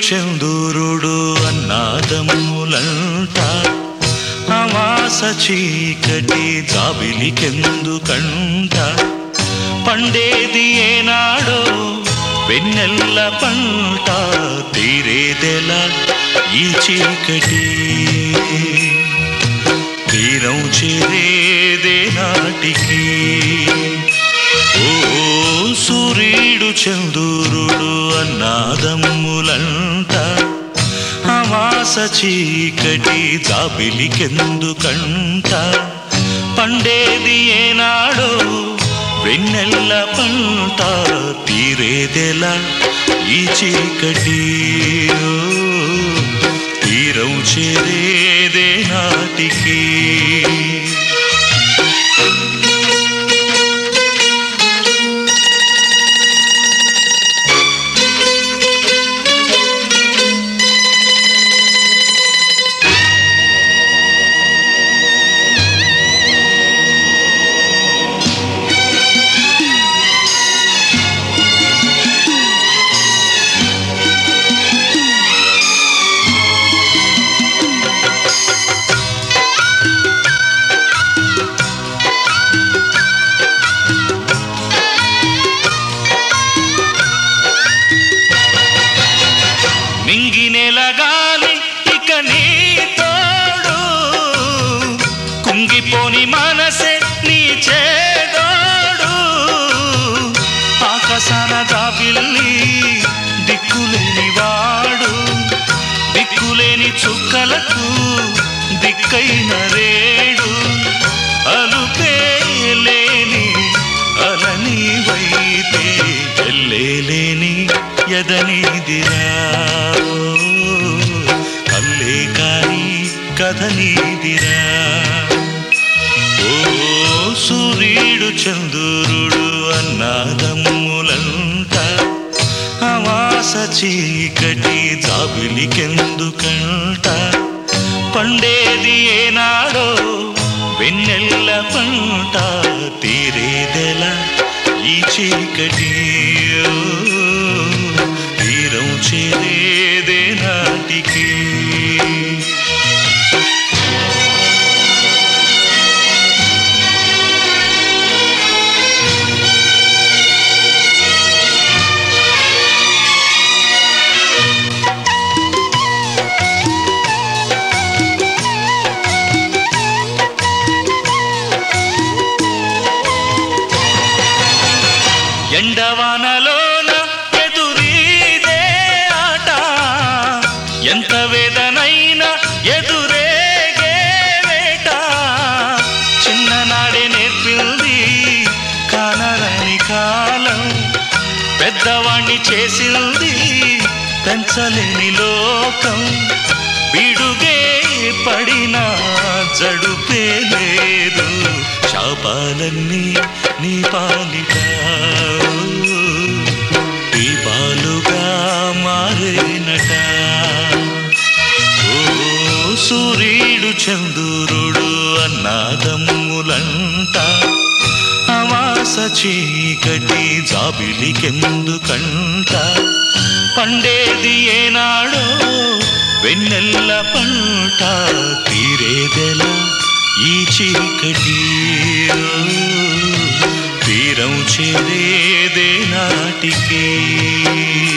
చందూరుడు అన్నాదమ్ములంట అమాస చీకటి జాబిలికెందుకంట పండేది ఏనాడో వెన్నెల్ల పంట తీరేదెలా ఈ చీకటి తీరం చేరేదే నాటికి ఓ సూర్యుడు చందూరుడు అన్నాదమ్ములంట అమాస చీకటి జాబిలికెందుకంట పండేది ఏనాడో వెన్నెల్ల పంట తీరేదెలా ఈ చీకటి ఓ, తీరం చేరేదే నాటికి మింగినెల గాలి ఇక నీ తోడు కుంగిపోని మనసే నీ చేదోడు ఆకాశాన దాబిల్లి దిక్కులేని వాడు దిక్కులేని చుక్కలకు దిక్కైన రేడు అలుపే లేని అలని వైతే ఎల్లేలేని ఎదనిదిరా కల్లే కాని కథ నీదిరా ఓ సూర్యుడు చంద్రుడు అన్నాదమ్ములంట అమాస చీకటి జాబిలికెందుకంట పండేది ఏనాడో వెన్నెల్ల పంట తీరేదెల ఈ చీకటి ఓ, తీరం చేరేదే నాటికి ఎండవానలోన ఎదురీదే ఆట ఎంత వేదనైనా ఎదురేగే వేట చిన్ననాడే నేర్పింది కానరని కాలం పెద్దవాణ్ణి చేసింది పెంచలేని లోకం విడుగే పడినా జడుపే లేదు శాపాలన్నీ నీ పాలిట దీపాలుగా మారేనట ఓ సూర్యుడు చంద్రుడు అన్నాదమ్ములంట అమాస చీకటి జాబిలికెందుకంట పండేది ఏనాడో వెన్నెల్ల పంట తీరేదెలా ఈ చీకటి ఓ, తీరం చేరేదే నాటికి